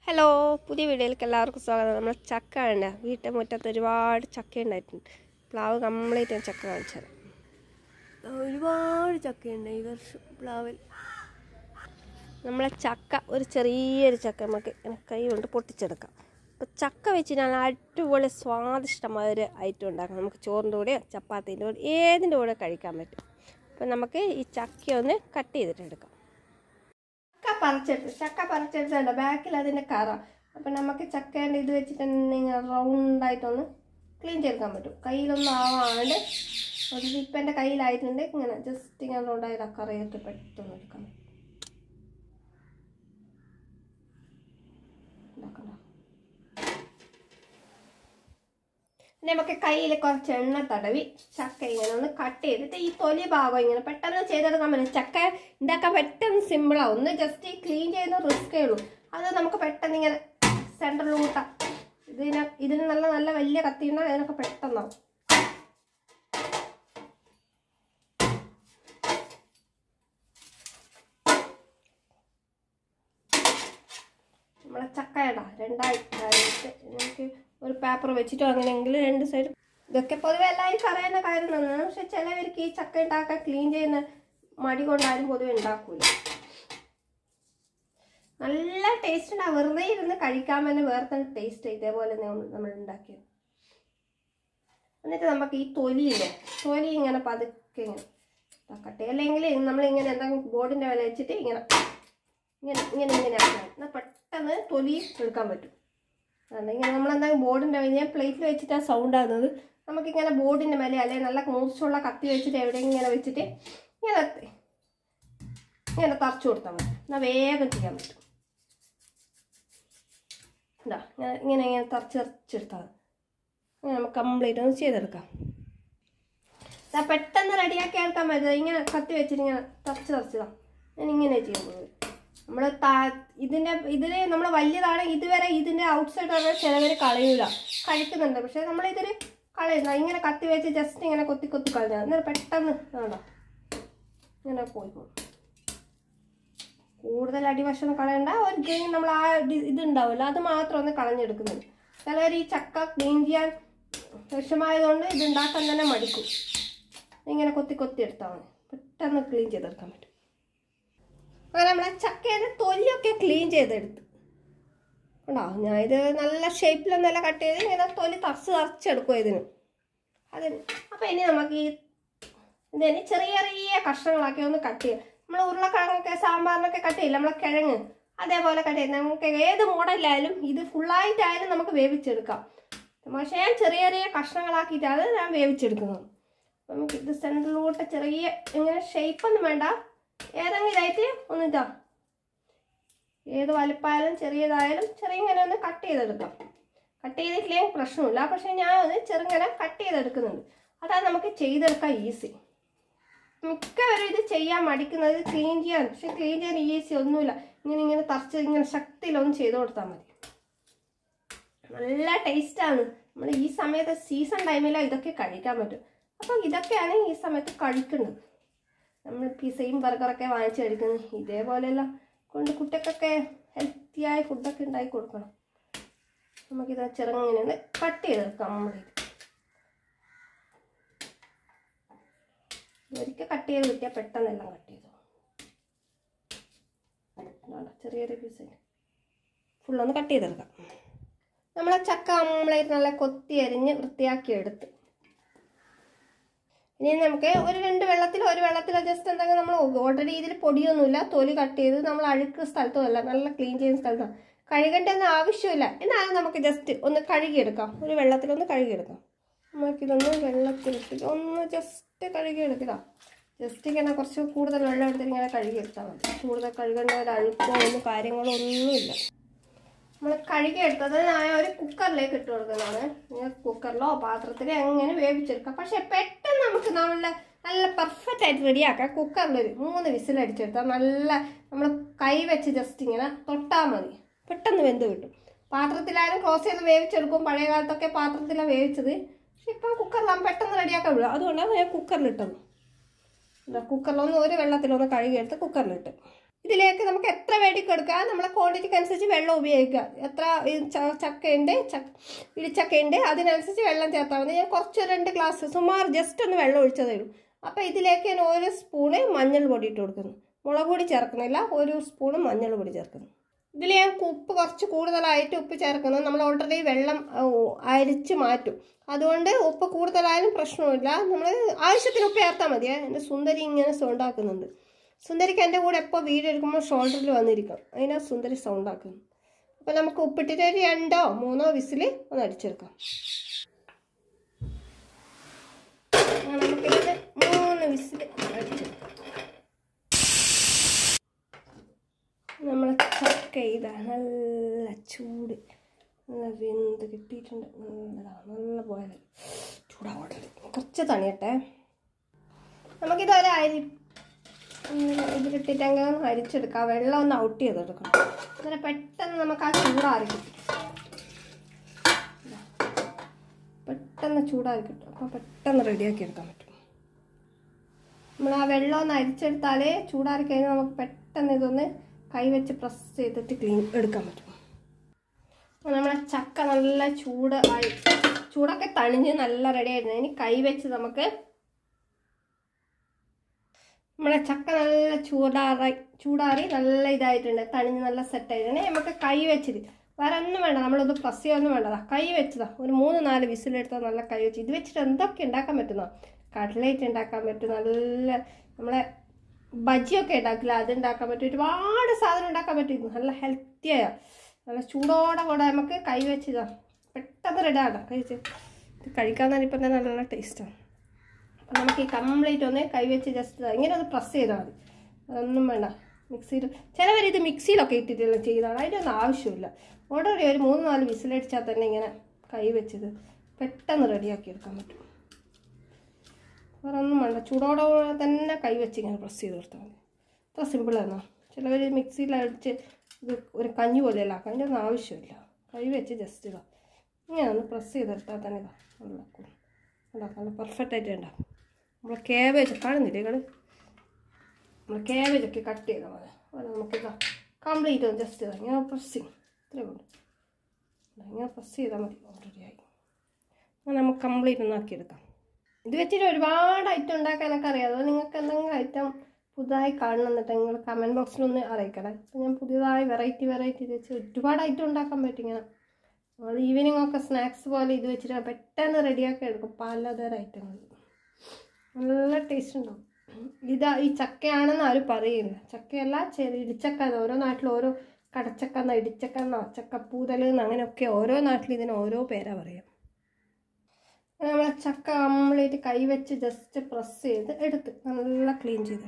Hello പുതിയ വീഡിയോയിലേക്ക് എല്ലാവർക്കും സ്വാഗതം നമ്മൾ ചക്ക ഉണ്ട് വീട്ടിൽ മുറ്റത്ത് ഒരുപാട് ചക്ക ഉണ്ടായിട്ടുണ്ട് പ്ലാവ് കംപ്ലീറ്റ് ഞാൻ ചക്ക കാണിച്ചത് ഒരുപാട് ചക്കയുണ്ട് ഈ വർഷം പ്ലാവിൽ നമ്മളെ ചക്ക ഒരു ചെറിയൊരു ചക്ക നമുക്ക് ഇങ്ങനെ കൈ കൊണ്ട് പൊട്ടിച്ചെടുക്കാം അപ്പോൾ ചക്ക വെച്ച് ഞാൻ അടിപൊളി സ്വാദിഷ്ടമായ ഒരു ഐറ്റം ഉണ്ടാക്കാം നമുക്ക് ചോറിൻ്റെ കൂടെയോ ചപ്പാത്തിൻ്റെ കൂടെ ഏതിൻ്റെ കൂടെ കഴിക്കാൻ പറ്റും അപ്പോൾ നമുക്ക് ഈ ചക്ക ഒന്ന് കട്ട് ചെയ്തിട്ട് എടുക്കാം ചക്ക പറിച്ചെടുത്ത് ചക്ക പറിച്ചെടുത്തുണ്ട് ബാക്കിൽ അതിൻ്റെ കറ അപ്പം നമുക്ക് ചക്കേൻ്റെ ഇത് വെച്ചിട്ട് ഇങ്ങനെ റൗണ്ടായിട്ടൊന്ന് ക്ലീൻ ചെയ്തെടുക്കാൻ പറ്റും കയ്യിലൊന്നും ആവാണ്ട് ഒരു ഇപ്പം എൻ്റെ കയ്യിലായിട്ടുണ്ട് ഇങ്ങനെ ജസ്റ്റ് ഇങ്ങനെ റൗണ്ടായിട്ട് ആ കറയൊക്കെ പെട്ടെന്ന് എടുക്കാൻ പറ്റും ഇതാക്കണ്ട. പിന്നെ നമുക്ക് കയ്യിൽ കുറച്ച് എണ്ണ തടവി ചക്ക ഇങ്ങനെ ഒന്ന് കട്ട് ചെയ്തിട്ട് ഈ തൊലി ഭാഗം ഇങ്ങനെ പെട്ടെന്ന് ചെയ്തെടുക്കാൻ പറ്റും ചക്ക ഉണ്ടാക്കാൻ പെട്ടെന്ന് സിമ്പിളാവും ഒന്ന് ജസ്റ്റ് ക്ലീൻ ചെയ്യുന്ന റിസ്ക്കേ ഉള്ളൂ അത് നമുക്ക് പെട്ടെന്ന് ഇങ്ങനെ സെൻറ്ററിലൂട്ട ഇതിന് ഇതിന് നല്ല നല്ല വലിയ കത്തിയുണ്ടാൽ അതിനൊക്കെ പെട്ടെന്നാവും നമ്മളെ ചക്കയടാ രണ്ടായി ആയിട്ട് നമുക്ക് ഒരു പേപ്പർ വെച്ചിട്ടോ അങ്ങനെയെങ്കിൽ രണ്ട് സൈഡ് ഇതൊക്കെ പൊതുവെ എല്ലാവർക്കും അറിയുന്ന കാര്യം തന്നെയാണ് പക്ഷെ ചിലവർക്ക് ഈ ചക്ക ഉണ്ടാക്കാൻ ക്ലീൻ ചെയ്യുന്ന മടി കൊണ്ടാരും പൊതുവെ ഉണ്ടാക്കൂല നല്ല ടേസ്റ്റ് ഉണ്ടാവും വെറുതെ ഇരുന്ന് കഴിക്കാൻ തന്നെ വേറെ തന്നെ ടേസ്റ്റ് ഇതേപോലെ നമ്മൾ നമ്മൾ ഉണ്ടാക്കിയത് എന്നിട്ട് നമുക്ക് ഈ തൊലിയില്ലേ തൊലി ഇങ്ങനെ പതുക്കെ ഇങ്ങനെ കട്ടെ അല്ലെങ്കിൽ നമ്മളിങ്ങനെ എന്തെങ്കിലും ബോർഡിൻ്റെ വില വെച്ചിട്ട് ഇങ്ങനെ ഇങ്ങനെ ഇങ്ങനെ ഇങ്ങനെ ആക്കണം എന്നാൽ പെട്ടെന്ന് തൊലി എടുക്കാൻ പറ്റും അതുകൊണ്ട് ഇങ്ങനെ നമ്മൾ എന്തെങ്കിലും ബോർഡിൻ്റെ ഞാൻ പ്ലേറ്റിൽ വെച്ചിട്ടാണ് സൗണ്ട് ആകുന്നത് നമുക്കിങ്ങനെ ബോർഡിൻ്റെ മേലെ അല്ലെങ്കിൽ നല്ല മൂർച്ചുള്ള കത്തി വെച്ചിട്ട് എവിടെയെങ്കിലും ഇങ്ങനെ വെച്ചിട്ട് ഇങ്ങനെ ഇങ്ങനെ തറച്ചു കൊടുത്താൽ മതി എന്നാൽ വേഗം ചെയ്യാൻ പറ്റും ഇതാ ഇങ്ങനെ ഇങ്ങനെ ഇങ്ങനെ തറച്ച് തറച്ചെടുത്താൽ മതി അങ്ങനെ നമുക്ക് കംപ്ലീറ്റ് ഒന്ന് ചെയ്തെടുക്കാം ഇതാ പെട്ടെന്ന് റെഡിയാക്കി എടുക്കാൻ പറ്റില്ല ഇങ്ങനെ കത്തി വെച്ചിട്ട് ഇങ്ങനെ തറച്ച് തറച്ചതാ ഞാൻ ഇങ്ങനെ ചെയ്യാൻ പോകുന്നത് നമ്മൾ ഇതിൻ്റെ ഇതിൽ നമ്മൾ വലിയതാണെങ്കിൽ ഇതുവരെ ഇതിൻ്റെ ഔട്ട്സൈഡ് പറഞ്ഞാൽ ചിലവർ കളയൂല കഴിക്കുന്നുണ്ട് പക്ഷേ നമ്മൾ ഇതിൽ കളയുന്ന ഇങ്ങനെ കത്തി വെച്ച് ജസ്റ്റ് ഇങ്ങനെ കൊത്തി കൊത്തി കളഞ്ഞാൽ അന്നേരം പെട്ടെന്ന് വേണ്ട ഇങ്ങനെ പോയി പോകും കൂടുതൽ അടിവശം കളയണ്ട ഒരു ഗെയിം നമ്മൾ ആ ഡി- ഇതുണ്ടാവില്ല അത് മാത്രം ഒന്ന് കളഞ്ഞെടുക്കുന്നുണ്ട് ചിലവർ ഈ ചക്ക ക്ലീൻ ചെയ്യാൻ വിഷമായതുകൊണ്ട് ഇത് ഉണ്ടാക്കാൻ തന്നെ മടിക്കും ഇങ്ങനെ കൊത്തി കൊത്തി എടുത്താൽ മതി പെട്ടെന്ന് ക്ലീൻ ചെയ്തെടുക്കാൻ പറ്റും അങ്ങനെ നമ്മളെ ചക്കയുടെ തൊലിയൊക്കെ ക്ലീൻ ചെയ്തെടുത്ത് ഉണ്ടോ ഞാൻ ഇത് നല്ല ഷേപ്പിലൊന്നല്ല കട്ട് ചെയ്ത് ഇങ്ങനെ തൊലി തറച്ച് തറച്ചെടുക്കും ഇതിന് അതിന് അപ്പം ഇനി നമുക്ക് ഈ ഇതിന് ചെറിയ ചെറിയ കഷ്ണങ്ങളാക്കി ഒന്ന് കട്ട് ചെയ്യാം നമ്മൾ ഉരുളക്കിഴങ്ങൊക്കെ സാമ്പാറിനൊക്കെ കട്ട് ചെയ്യില്ല നമ്മളെ കിഴങ്ങ് അതേപോലെ കട്ട് ചെയ്ത് നമുക്ക് ഏത് മോഡലിലായാലും ഇത് ഫുള്ളായിട്ടായാലും നമുക്ക് വേവിച്ചെടുക്കാം പക്ഷേ ഞാൻ ചെറിയ ചെറിയ കഷ്ണങ്ങളാക്കിയിട്ടാണ് ഞാൻ വേവിച്ചെടുക്കുന്നത് അപ്പം നമുക്ക് ഇത് സെൻറ്ററിലോട്ട് ചെറിയ ഇങ്ങനെ ഷേപ്പൊന്നും വേണ്ട ഏതെങ്കിലും ഇതായിട്ട് ഒന്ന് ഇതാ ഏത് വലുപ്പമായാലും ചെറിയതായാലും ചെറിയങ്ങനെ ഒന്ന് കട്ട് ചെയ്തെടുക്കാം കട്ട് ചെയ്തിട്ടില്ലെങ്കിൽ പ്രശ്നമില്ല പക്ഷേ ഞാൻ അത് ചെറുങ്ങനെ കട്ട് ചെയ്തെടുക്കുന്നുണ്ട് അതാണ് നമുക്ക് ചെയ്തെടുക്കാൻ ഈസി മിക്കവരും ഇത് ചെയ്യാൻ മടിക്കുന്നത് ക്ലീൻ ചെയ്യാൻ പക്ഷെ ക്ലീൻ ചെയ്യാൻ ഈസി ഒന്നുമില്ല ഇങ്ങനെ ഇങ്ങനെ തറച്ച് ഇങ്ങനെ ശക്തിയിലൊന്നും ചെയ്ത് കൊടുത്താൽ മതി നല്ല ടേസ്റ്റാണ് നമ്മൾ ഈ സമയത്ത് സീസൺ ടൈമിലാണ് ഇതൊക്കെ കഴിക്കാൻ പറ്റും അപ്പോൾ ഇതൊക്കെയാണ് ഈ സമയത്ത് കഴിക്കേണ്ടത് നമ്മൾ പിസയും ബർഗറൊക്കെ വാങ്ങിച്ച് കഴിക്കുന്നത് ഇതേപോലെയെല്ലാം കൊണ്ട് കുട്ടികൾക്കൊക്കെ ഹെൽത്തിയായ ഫുഡൊക്കെ ഉണ്ടാക്കി കൊടുക്കണം നമുക്കിത് ചെറുങ്ങനെ കട്ട് ചെയ്തെടുക്കാം കംപ്ലീറ്റ് ഒരിക്കൽ കട്ട് ചെയ്ത് കിട്ടിയാൽ പെട്ടെന്നെല്ലാം കട്ട് ചെയ്തു വേണ്ട, ചെറിയ ചെറിയ പീസ് ഫുള്ളൊന്ന് കട്ട് ചെയ്തെടുക്കാം നമ്മളെ ചക്ക കംപ്ലീറ്റ് നല്ല കൊത്തി അരിഞ്ഞ് വൃത്തിയാക്കി എടുത്ത് ഇനി നമുക്ക് ഒരു രണ്ട് വെള്ളത്തിലോ ഒരു വെള്ളത്തിലോ ജസ്റ്റ് എന്തെങ്കിലും നമ്മൾ ഓൾറെഡി ഇതിൽ പൊടിയൊന്നുമില്ല തൊലി കട്ട് ചെയ്ത് നമ്മൾ അഴുക്ക് സ്ഥലത്തും അല്ല നല്ല ക്ലീൻ ചെയ്യുന്ന സ്ഥലത്താണ് കഴുകേണ്ടെന്ന് ആവശ്യമില്ല എന്നാലും നമുക്ക് ജസ്റ്റ് ഒന്ന് കഴുകിയെടുക്കാം ഒരു വെള്ളത്തിലൊന്ന് കഴുകിയെടുക്കാം നമുക്കിതൊന്ന് വെള്ളത്തിലിട്ട് ഒന്ന് ജസ്റ്റ് കഴുകിയെടുക്കുക ജസ്റ്റ് ഇങ്ങനെ കുറച്ച് കൂടുതൽ വെള്ളം എടുത്തിട്ട് ഇങ്ങനെ കഴുകിയെടുത്താൽ മതി കൂടുതൽ കഴുകേണ്ട ഒരു അഴുക്കോ ഒന്നും കാര്യങ്ങളോ ഒന്നുമില്ല നമ്മൾ കഴുകിയെടുത്തത് ഞാൻ ഒരു കുക്കറിലേക്ക് ഇട്ട് കൊടുക്കുന്നതാണ് നിങ്ങൾ കുക്കറിലോ പാത്രത്തിലോ എങ്ങനെ വേവിച്ചെടുക്കാം പക്ഷെ പെട്ടെന്ന് നമുക്ക് നല്ല നല്ല പെർഫെക്റ്റ് ആയിട്ട് റെഡിയാക്കാം കുക്കറിൽ ഒരു മൂന്ന് വിസിൽ അടിച്ചെടുത്താൽ നല്ല നമ്മൾ കൈ വെച്ച് ജസ്റ്റ് ഇങ്ങനെ തൊട്ടാൽ മതി പെട്ടെന്ന് വെന്ത് കിട്ടും പാത്രത്തിലായാലും ക്ലോസ് ചെയ്ത് വേവിച്ചെടുക്കും പഴയ കാലത്തൊക്കെ പാത്രത്തിലാണ് വേവിച്ചത് പക്ഷെ ഇപ്പം കുക്കറിലാകുമ്പോൾ പെട്ടെന്ന് റെഡിയാക്കാൻ വിടും അതുകൊണ്ടാണ് ഞാൻ കുക്കറിലിട്ടത് എന്താ കുക്കറിലൊന്ന് ഒരു വെള്ളത്തിലൊന്ന് കഴുകിയെടുത്ത് കുക്കറിലിട്ട് ഇതിലേക്ക് നമുക്ക് എത്ര വേടിക്ക് എടുക്കാം നമ്മളെ ക്വാണ്ടിറ്റിക്ക് അനുസരിച്ച് വെള്ളം ഉപയോഗിക്കുക എത്ര ഈ ച- ചക്കയുണ്ട് ച- ഇടിച്ചക്കയുണ്ട് അതിനനുസരിച്ച് വെള്ളം ചേർത്താൽ മതി ഞാൻ കുറച്ച് രണ്ട് ഗ്ലാസ് സുമാർ ജസ്റ്റ് ഒന്ന് വെള്ളം ഒഴിച്ചതേ ഉള്ളൂ അപ്പോൾ ഇതിലേക്ക് ഞാൻ ഒരു സ്പൂണ് മഞ്ഞൾ പൊടി ഇട്ട് കൊടുക്കുന്നു മുളക് പൊടി ചേർക്കുന്നില്ല ഒരു സ്പൂണ് മഞ്ഞൾ പൊടി ചേർക്കുന്നു ഇതിൽ ഞാൻ ഉപ്പ് കുറച്ച് കൂടുതലായിട്ട് ഉപ്പ് ചേർക്കുന്നത് നമ്മൾ ഓൾറെഡി വെള്ളം ആ, അരിച്ച് മാറ്റും അതുകൊണ്ട് ഉപ്പ് കൂടുതലായാലും പ്രശ്നമില്ല നമ്മൾ ആവശ്യത്തിന് ഉപ്പ് ചേർത്താൽ മതിയേ എൻ്റെ സുന്ദരി ഇങ്ങനെ സൗണ്ട് ആക്കുന്നുണ്ട് സുന്ദരിക്ക് എൻ്റെ കൂടെ എപ്പോൾ വീഡിയോ എടുക്കുമ്പോൾ ഷോൾഡറിൽ വന്നിരിക്കും അതിനാ സുന്ദരി സൗണ്ട് ആക്കുന്നത് അപ്പോൾ നമുക്ക് ഉപ്പിട്ടിട്ട് ഒരു രണ്ടോ മൂന്നോ വിസിൽ ഒന്ന് അടിച്ചെടുക്കാം അങ്ങനെ നമുക്കിതിന് മൂന്ന് വിസിൽ അടിച്ചെടുക്കാം നമ്മളെ ചക്ക ഇതാ നല്ല ചൂട് നല്ല വെന്ത് കിട്ടിയിട്ടുണ്ട് നല്ലതാ നല്ല പോയത് ചൂടാവട്ടെ കുറച്ച് തണിയട്ടെ നമുക്കിത് ഒരു അരി ഇങ്ങനെ ഇതിലിട്ടിട്ട് അങ്ങ് അരിച്ചെടുക്കാം വെള്ളം ഒന്ന് ഔട്ട് ചെയ്തെടുക്കണം അങ്ങനെ പെട്ടെന്ന് നമുക്ക് ആ ചൂടാറി കിട്ടും ഇതാ. പെട്ടെന്ന് ചൂടാറി കിട്ടും അപ്പോൾ പെട്ടെന്ന് റെഡിയാക്കി എടുക്കാൻ പറ്റും നമ്മൾ ആ വെള്ളം ഒന്ന് അരിച്ചെടുത്താലേ ചൂടാറി കഴിഞ്ഞാൽ നമുക്ക് പെട്ടെന്ന് ഇതൊന്ന് കൈ വെച്ച് പ്രസ് ചെയ്തിട്ട് ക്ലീൻ എടുക്കാൻ പറ്റും അപ്പോൾ നമ്മളെ ചക്ക നല്ല ചൂട് ആയി ചൂടൊക്കെ തണിഞ്ഞ് നല്ല റെഡി ആയിരുന്നു ഇനി കൈ വെച്ച് നമുക്ക് നമ്മളെ ചക്ക നല്ല ചൂടാറായി ചൂടാറി നല്ല ഇതായിട്ടുണ്ട് തണിഞ്ഞ് നല്ല സെറ്റ് ആയിട്ടുണ്ട് നമുക്ക് കൈ വെച്ചിട്ട് വേറെ ഒന്നും വേണ്ട നമ്മളത് പ്രസ് ചെയ്യാനൊന്നും വേണ്ടതാ കൈ വെച്ചതാ ഒരു മൂന്ന് നാല് വിസിലെടുത്താൽ നല്ല കൈ വെച്ച് ഇത് വെച്ചിട്ട് എന്തൊക്കെ ഉണ്ടാക്കാൻ പറ്റുന്നോ കട്ട്ലേറ്റ് ഉണ്ടാക്കാൻ പറ്റും നല്ല നമ്മളെ ബജിയൊക്കെ ഉണ്ടാക്കില്ല അത് ഉണ്ടാക്കാൻ പറ്റും ഒരുപാട് സാധനം ഉണ്ടാക്കാൻ പറ്റും നല്ല ഹെൽത്തിയായ നല്ല ചൂടോടെ കൂടെ നമുക്ക് കൈ വെച്ചതാ പെട്ടെന്ന് റെഡാണ് കഴിച്ച് ഇത് കഴിക്കാൻ തന്നെ ഇപ്പം തന്നെ നല്ല ടേസ്റ്റാണ് അപ്പം നമുക്ക് ഈ കംപ്ലീറ്റ് ഒന്ന് കൈവച്ച് ജസ്റ്റ് ഇങ്ങനെ ഒന്ന് പ്രസ് ചെയ്താൽ മതി അതൊന്നും വേണ്ട മിക്സിയിൽ ചിലവർ ഇത് മിക്സിയിലൊക്കെ ഇട്ടിട്ടുള്ള ചെയ്താണ് അതിൻ്റെ ഒന്നും ആവശ്യമില്ല ഓൾറെഡി ഒരു മൂന്ന് നാല് വിസിലടിച്ചാൽ തന്നെ ഇങ്ങനെ കൈ വെച്ചത് പെട്ടെന്ന് റെഡിയാക്കി എടുക്കാൻ പറ്റും വേറെ ഒന്നും വേണ്ട ചൂടോടെ തന്നെ കൈ വെച്ച് ഇങ്ങനെ പ്രസ് ചെയ്ത് കൊടുത്താൽ മതി അത്ര സിമ്പിളാണ് ചിലവർ മിക്സിയിൽ അടിച്ച് ഇത് ഒരു കഞ്ഞി പോലെയല്ല അതിൻ്റെ ഒന്നും ആവശ്യമില്ല കൈ വെച്ച് ജസ്റ്റ് ഇതാ ഇങ്ങനെ ഒന്ന് പ്രസ് ചെയ്തെടുത്താൽ തന്നെ ഇതാ നല്ല കു- ഉണ്ടാക്കാം നല്ല പെർഫെക്റ്റ് ആയിട്ട് ഉണ്ടാക്കും നമ്മൾ കേബേജ് കാണുന്നില്ലേ നിങ്ങൾ നമ്മൾ കേബേജ് ഒക്കെ കട്ട് ചെയ്താൽ മതി അത് നമുക്കിതാ കംപ്ലീറ്റ് ഒന്ന് ജസ്റ്റ് ഇതാ ഇങ്ങനെ പ്രസ്സിങ് ഇത്രയും ഉണ്ട് ഇതാ, ഇങ്ങനെ പ്രസ് ചെയ്താൽ മതി ഓൾറെഡി ആയി അങ്ങനെ നമുക്ക് കംപ്ലീറ്റ് ഒന്ന് ആക്കിയെടുക്കാം ഇത് വെച്ചിട്ട് ഒരുപാട് ഐറ്റം ഉണ്ടാക്കാനൊക്കെ അറിയാം അതോ നിങ്ങൾക്ക് എന്തെങ്കിലും ഐറ്റം പുതുതായി കാണണമെന്നിട്ട് നിങ്ങൾ കമൻറ്റ് ബോക്സിലൊന്ന് അറിയിക്കണേ അപ്പോൾ ഞാൻ പുതിയതായി വെറൈറ്റി വെറൈറ്റി വെച്ച് ഒരുപാട് ഐറ്റം ഉണ്ടാക്കാൻ പറ്റും ഇങ്ങനെ നമ്മൾ ഈവനിങ് ഒക്കെ സ്നാക്സ് പോലെ ഇത് വെച്ചിട്ട് പെട്ടെന്ന് റെഡിയാക്കി എടുക്കും പലതരം ഐറ്റങ്ങൾ നല്ല ടേസ്റ്റ് ഉണ്ടാവും ഇതാ ഈ ചക്കയാണെന്ന് ആരും പറയില്ല ചക്കയല്ല ചെറിയ ഇടിച്ചക്ക എന്ന് ഓരോ നാട്ടിൽ ഓരോ കടച്ചക്ക എന്നോ ഇടിച്ചക്ക എന്നോ ചക്കപ്പൂതൽ എന്ന് അങ്ങനെയൊക്കെ ഓരോ നാട്ടിൽ ഇതിന് ഓരോ പേരാ പറയാം നമ്മൾ ചക്ക കംപ്ലീറ്റ് കൈ വെച്ച് ജസ്റ്റ് പ്രസ് ചെയ്ത് എടുത്ത് നല്ല ക്ലീൻ ചെയ്ത്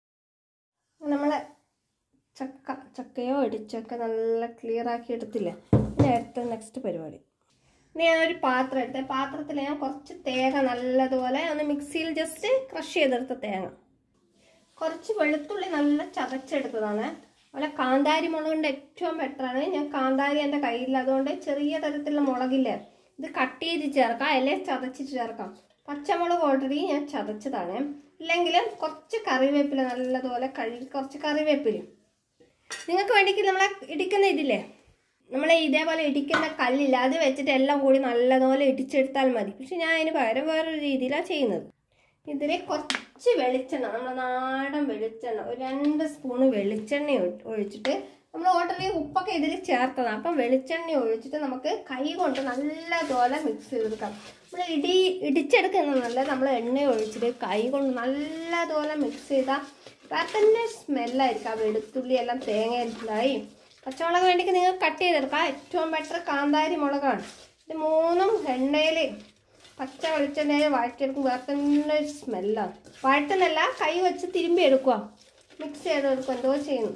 നമ്മളെ ചക്ക ചക്കയോ ഇടിച്ചൊക്കെ നല്ല ക്ലിയർ ആക്കി എടുത്തില്ലേ ഇനി അടുത്ത നെക്സ്റ്റ് പരിപാടി ഇനി ഞാനൊരു പാത്രം എടുത്ത് പാത്രത്തിൽ ഞാൻ കുറച്ച് തേങ്ങ നല്ലതുപോലെ ഒന്ന് മിക്സിയിൽ ജസ്റ്റ് ക്രഷ് ചെയ്തെടുത്ത തേങ്ങ കുറച്ച് വെളുത്തുള്ളി നല്ല ചതച്ചെടുത്തതാണ് അതുപോലെ കാന്താരി മുളകിൻ്റെ ഏറ്റവും ബെറ്ററാണ് ഞാൻ കാന്താരി എൻ്റെ കയ്യില്ല അതുകൊണ്ട് ചെറിയ തരത്തിലുള്ള മുളകില്ലേ ഇത് കട്ട് ചെയ്ത് ചേർക്കാം അല്ലെങ്കിൽ ചതച്ചിട്ട് ചേർക്കാം പച്ചമുളക് ഓൾറെഡി ഞാൻ ചതച്ചതാണ് ഇല്ലെങ്കിൽ കുറച്ച് കറിവേപ്പില നല്ലതുപോലെ കഴുകി കുറച്ച് കറിവേപ്പിലയും നിങ്ങൾക്ക് വേണ്ടിക്ക് നമ്മളെ ഇടിക്കുന്ന ഇതില്ലേ നമ്മളെ ഇതേപോലെ ഇടിക്കുന്ന കല്ലില്ല അത് വെച്ചിട്ട് എല്ലാം കൂടി നല്ലതുപോലെ ഇടിച്ചെടുത്താൽ മതി പക്ഷെ ഞാൻ അതിന് പകരം വേറൊരു രീതിയിലാണ് ചെയ്യുന്നത് ഇതിൽ കുറച്ച് വെളിച്ചെണ്ണ നമ്മുടെ നാടൻ വെളിച്ചെണ്ണ ഒരു രണ്ട് സ്പൂണ് വെളിച്ചെണ്ണ ഒഴി- ഒഴിച്ചിട്ട് നമ്മൾ ഓൾറെഡി ഉപ്പൊക്കെ ഇതിൽ ചേർത്തതാണ് അപ്പം വെളിച്ചെണ്ണ ഒഴിച്ചിട്ട് നമുക്ക് കൈ കൊണ്ട് നല്ലതുപോലെ മിക്സ് ചെയ്തെടുക്കാം നമ്മൾ ഇടി ഇടിച്ചെടുക്കുന്നതല്ല നമ്മൾ എണ്ണ ഒഴിച്ചിട്ട് കൈ കൊണ്ട് നല്ലതുപോലെ മിക്സ് ചെയ്താൽ വേറെ തന്നെ സ്മെല്ലായിരിക്കും ആ വെളുത്തുള്ളി എല്ലാം തേങ്ങയിലായി പച്ചമുളക് വേണ്ടിക്ക് നിങ്ങൾ കട്ട് ചെയ്തെടുക്കാം ഏറ്റവും ബെറ്റർ കാന്താരി മുളകാണ് ഇത് മൂന്നും എണ്ണയിൽ പച്ച വെളിച്ചെണ്ണയിൽ വഴറ്റിയെടുക്കും വേറെ തന്നെ ഒരു സ്മെല്ലാണ് വഴറ്റുന്നല്ല കൈ വെച്ച് തിരുമ്പി എടുക്കുക മിക്സ് ചെയ്തെടുക്കുക എന്തോ ചെയ്യുന്നു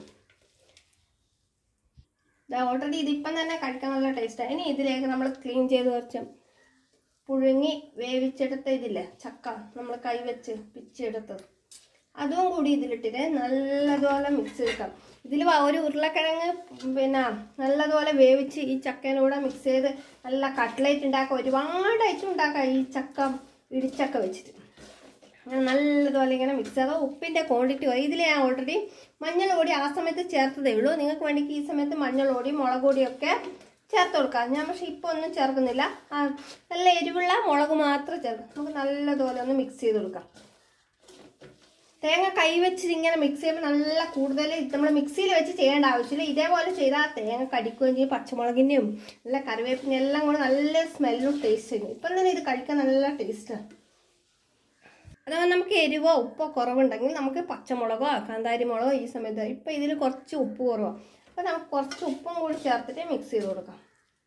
ഓൾറെഡി ഇതിപ്പം തന്നെ കഴിക്കാൻ നല്ല ടേസ്റ്റാണ് ഇനി ഇതിലേക്ക് നമ്മൾ ക്ലീൻ ചെയ്ത് വെച്ച പുഴുങ്ങി വേവിച്ചെടുത്ത ഇതില്ലേ ചക്ക നമ്മൾ കൈ വെച്ച് പിച്ചെടുത്തത് അതും കൂടി ഇതിലിട്ടിട്ട് നല്ലതുപോലെ മിക്സ് ചെയ്ക്കാം ഇതിൽ ഒരു ഉരുളക്കിഴങ്ങ് പിന്നെ നല്ലതുപോലെ വേവിച്ച് ഈ ചക്കേനൂടെ മിക്സ് ചെയ്ത് നല്ല കട്ട്ലേറ്റ് ഉണ്ടാക്കാം ഒരുപാട് ഐറ്റം ഉണ്ടാക്കാം ഈ ചക്ക ഇടിച്ചക്ക വെച്ചിട്ട് അങ്ങനെ നല്ലതുപോലെ ഇങ്ങനെ മിക്സ് ആക്കുക ഉപ്പിൻ്റെ ക്വാണ്ടിറ്റി ഇതിൽ ഞാൻ ഓൾറെഡി മഞ്ഞൾ പൊടി ആ സമയത്ത് ചേർത്തതേ ഉള്ളൂ നിങ്ങൾക്ക് വേണമെങ്കിൽ ഈ സമയത്ത് മഞ്ഞൾ പൊടി മുളക് പൊടിയൊക്കെ ചേർത്ത് കൊടുക്കാം ഞാൻ പക്ഷെ ഇപ്പോൾ ഒന്നും ചേർക്കുന്നില്ല ആ, നല്ല എരിവുള്ള മുളക് മാത്രം ചേർക്കാം നമുക്ക് നല്ലതുപോലെ ഒന്ന് മിക്സ് ചെയ്ത് കൊടുക്കാം തേങ്ങ കൈ വെച്ച് ഇങ്ങനെ മിക്സ് ചെയ്യുമ്പോൾ നല്ല കൂടുതൽ നമ്മൾ മിക്സിയിൽ വെച്ച് ചെയ്യേണ്ട ആവശ്യമില്ല ഇതേപോലെ ചെയ്താൽ തേങ്ങ കടിക്കുകയും ചെയ്യും പച്ചമുളകിൻ്റെയും നല്ല കറിവേപ്പിൻ്റെ എല്ലാം കൂടെ നല്ല സ്മെല്ലും ടേസ്റ്റും ഇപ്പം തന്നെ ഇത് കഴിക്കാൻ നല്ല ടേസ്റ്റാണ് അഥവാ നമുക്ക് എരിവോ ഉപ്പോ കുറവുണ്ടെങ്കിൽ നമുക്ക് പച്ചമുളകോ കാന്താരി മുളകോ ഈ സമയത്ത് ഇപ്പം ഇതിൽ കുറച്ച് ഉപ്പ് കുറവാണ് അപ്പോൾ നമുക്ക് കുറച്ച് ഉപ്പും കൂടി ചേർത്തിട്ട് മിക്സ് ചെയ്ത് കൊടുക്കാം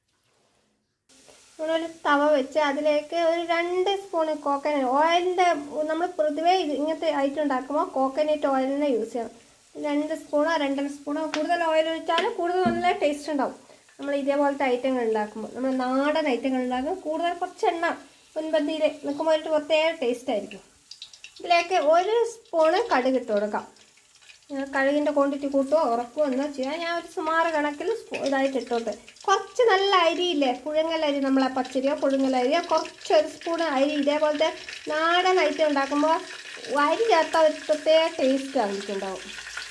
നമ്മളൊരു തവ വെച്ച് അതിലേക്ക് ഒരു രണ്ട് സ്പൂൺ കോക്കനട്ട് ഓയിലിൻ്റെ നമ്മൾ പൊതുവേ ഇത് ഇങ്ങനത്തെ ഐറ്റം ഉണ്ടാക്കുമ്പോൾ കോക്കനട്ട് ഓയിൽ തന്നെ യൂസ് ചെയ്യണം രണ്ട് സ്പൂണോ രണ്ടര സ്പൂണോ കൂടുതൽ ഓയിൽ ഒഴിച്ചാൽ കൂടുതൽ നല്ല ടേസ്റ്റ് ഉണ്ടാവും നമ്മൾ ഇതേപോലത്തെ ഐറ്റങ്ങൾ ഉണ്ടാക്കുമ്പോൾ നമ്മൾ നാടൻ ഐറ്റങ്ങൾ ഉണ്ടാക്കുമ്പോൾ കൂടുതൽ കുറച്ച് എണ്ണ മുൻപന്തിയിൽ നിൽക്കുമ്പോൾ ഒരു പ്രത്യേക ടേസ്റ്റ് ആയിരിക്കും ഇതിലേക്ക് ഒരു സ്പൂണ് കടുക് ഇട്ട് കൊടുക്കാം ഞാൻ കഴുകിൻ്റെ ക്വാണ്ടിറ്റി കൂട്ടുകയോ ഉറക്കുകയോ എന്നാ ചെയ്യാം ഞാൻ ഒരു സുമാറ് കണക്കിൽ സ്പൂ- ഇതായിട്ട് ഇട്ടോട്ട് കുറച്ച് നല്ല അരിയില്ലേ പുഴുങ്ങലരി നമ്മളെ പച്ചരിയോ പുഴുങ്ങലരിയോ കുറച്ച് ഒരു സ്പൂൺ അരി ഇതേപോലത്തെ നാടൻ ഐറ്റം ഉണ്ടാക്കുമ്പോൾ അരി ചേർത്താൽ ഒരു പ്രത്യേക ടേസ്റ്റ് ആയിട്ടുണ്ടാവും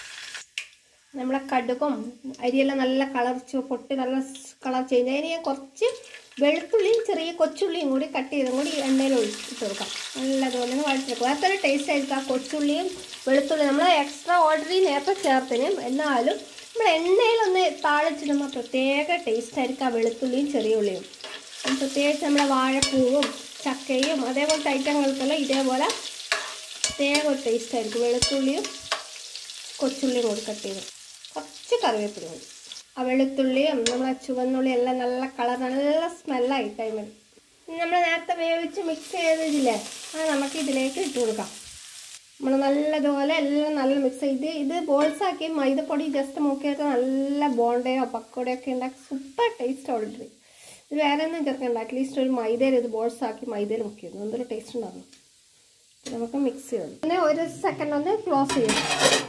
നമ്മളെ കടുകും അരിയെല്ലാം നല്ല കളർ പൊട്ടി നല്ല കളർ ചേഞ്ച് അതിന് ഞാൻ കുറച്ച് വെളുത്തുള്ളിയും ചെറിയ കൊച്ചുള്ളിയും കൂടി കട്ട് ചെയ്തും കൂടി ഈ എണ്ണയിൽ ഒഴിച്ചിട്ട് കൊടുക്കാം നല്ലതുപോലെ ഒന്ന് വഴച്ചെടുക്കും വേറെ ടേസ്റ്റ് ആയിരിക്കും ആ കൊച്ചുള്ളിയും വെളുത്തുള്ളി നമ്മൾ എക്സ്ട്രാ ഓൾറെഡി നേരത്തെ ചേർത്തിനും എന്നാലും നമ്മൾ എണ്ണയിലൊന്ന് താളിച്ചിടുമ്പോൾ പ്രത്യേക ടേസ്റ്റ് ആയിരിക്കും ആ വെളുത്തുള്ളിയും ചെറിയ ഉള്ളിയും അപ്പം പ്രത്യേകിച്ച് നമ്മുടെ വാഴപ്പൂവും ചക്കയും അതേപോലത്തെ ഐറ്റങ്ങൾക്കെല്ലാം ഇതേപോലെ പ്രത്യേക ഒരു ടേസ്റ്റ് ആയിരിക്കും വെളുത്തുള്ളിയും കൊച്ചുള്ളിയും കൂടി കട്ട് ചെയ്ത് കുറച്ച് കറിവേപ്പില മതി ആ വെളുത്തുള്ളിയും നമ്മളെ ചുവന്നുള്ളി എല്ലാം നല്ല കളർ നല്ല സ്മെല്ലായിട്ടായി മതി നമ്മൾ നേരത്തെ വേവിച്ച് മിക്സ് ചെയ്തതില്ലേ അത് നമുക്ക് ഇതിലേക്ക് ഇട്ട് കൊടുക്കാം നമ്മൾ നല്ലതുപോലെ എല്ലാം നല്ല മിക്സ് ചെയ്ത് ഇത് ബോൾസ് ആക്കി മൈദപ്പൊടി ജസ്റ്റ് മുക്കിയിട്ട് നല്ല ബോണ്ടയോ പക്കോടയോ ഒക്കെ ഉണ്ടാക്കി സൂപ്പർ ടേസ്റ്റ് ഓൾറെഡി ഇത് വേറെ ഒന്നും ചേർക്കണ്ട അറ്റ്ലീസ്റ്റ് ഒരു മൈദയിൽ ഇത് ബോൾസ് ആക്കി മൈദയിൽ മുക്കിയിരുന്നു എന്തൊരു ടേസ്റ്റ് ഉണ്ടാകും നമുക്ക് മിക്സ് ചെയ്യണം പിന്നെ ഒരു സെക്കൻഡ് ഒന്ന് ക്ലോസ് ചെയ്യും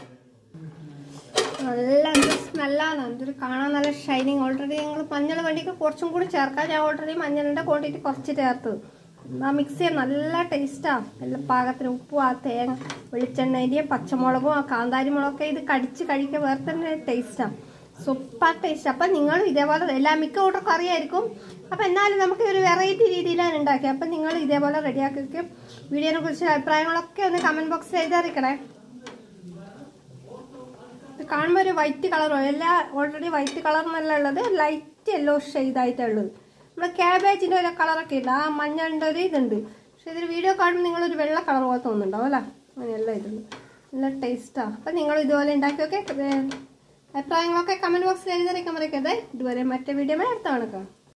നല്ല എന്ത് സ്മെല്ലാണ് എന്തൊരു കാണാൻ നല്ല ഷൈനിങ് ഓൾറെഡി ഞങ്ങൾ മഞ്ഞൾ വണ്ടിക്ക് കുറച്ചും കൂടി ചേർക്കാം ഞാൻ ഓൾറെഡി മഞ്ഞളിൻ്റെ ക്വാണ്ടിറ്റി കുറച്ച് ചേർത്ത് ആ മിക്സ് ചെയ്യാൻ നല്ല ടേസ്റ്റാണ് നല്ല പാകത്തിന് ഉപ്പും ആ തേങ്ങ വെളിച്ചെണ്ണേൻ്റെയും പച്ചമുളകും ആ കാന്താരി മുളകൊക്കെ ഇത് കടിച്ച് കഴിക്കാൻ വേറെ തന്നെ ടേസ്റ്റാണ് സൂപ്പർ ടേസ്റ്റ് അപ്പം നിങ്ങൾ ഇതേപോലെ എല്ലാ മിക്ക കൂട്ടർക്കും അറിയായിരിക്കും അപ്പം എന്നാലും നമുക്ക് ഒരു വെറൈറ്റി രീതിയിലാണ് ഉണ്ടാക്കിയത് അപ്പം നിങ്ങൾ ഇതേപോലെ റെഡിയാക്കി വെക്കും വീഡിയോനെ കുറിച്ച് അഭിപ്രായങ്ങളൊക്കെ ഒന്ന് കമൻറ്റ് ബോക്സിൽ എഴുതിറിയിക്കണേ ഇത് കാണുമ്പോൾ ഒരു വൈറ്റ് കളർ എല്ലാ ഓൾറെഡി വൈറ്റ് കളർ എന്നല്ല ഉള്ളത് ലൈറ്റ് യെല്ലോ ഷെയ്ഡായിട്ടുള്ളത് നമ്മുടെ ക്യാബേജിൻ്റെ ഒരു കളറൊക്കെ ഉണ്ട് ആ മഞ്ഞളിൻ്റെ ഒരു ഇതുണ്ട് പക്ഷെ ഇതിൽ വീഡിയോ കാണുമ്പോൾ നിങ്ങളൊരു വെള്ള കളർ പോലെ തോന്നുന്നുണ്ടാവും അല്ല അങ്ങനെയല്ല ഇതുണ്ട് നല്ല ടേസ്റ്റാണ് അപ്പം നിങ്ങൾ ഇതുപോലെ ഉണ്ടാക്കിയൊക്കെ അഭിപ്രായങ്ങളൊക്കെ കമൻറ്റ് ബോക്സിൽ എഴുതി അറിയിക്കാൻ മറക്കരുത് ഇതുവരെ മറ്റേ വീഡിയോ അടുത്ത കാണക്കാം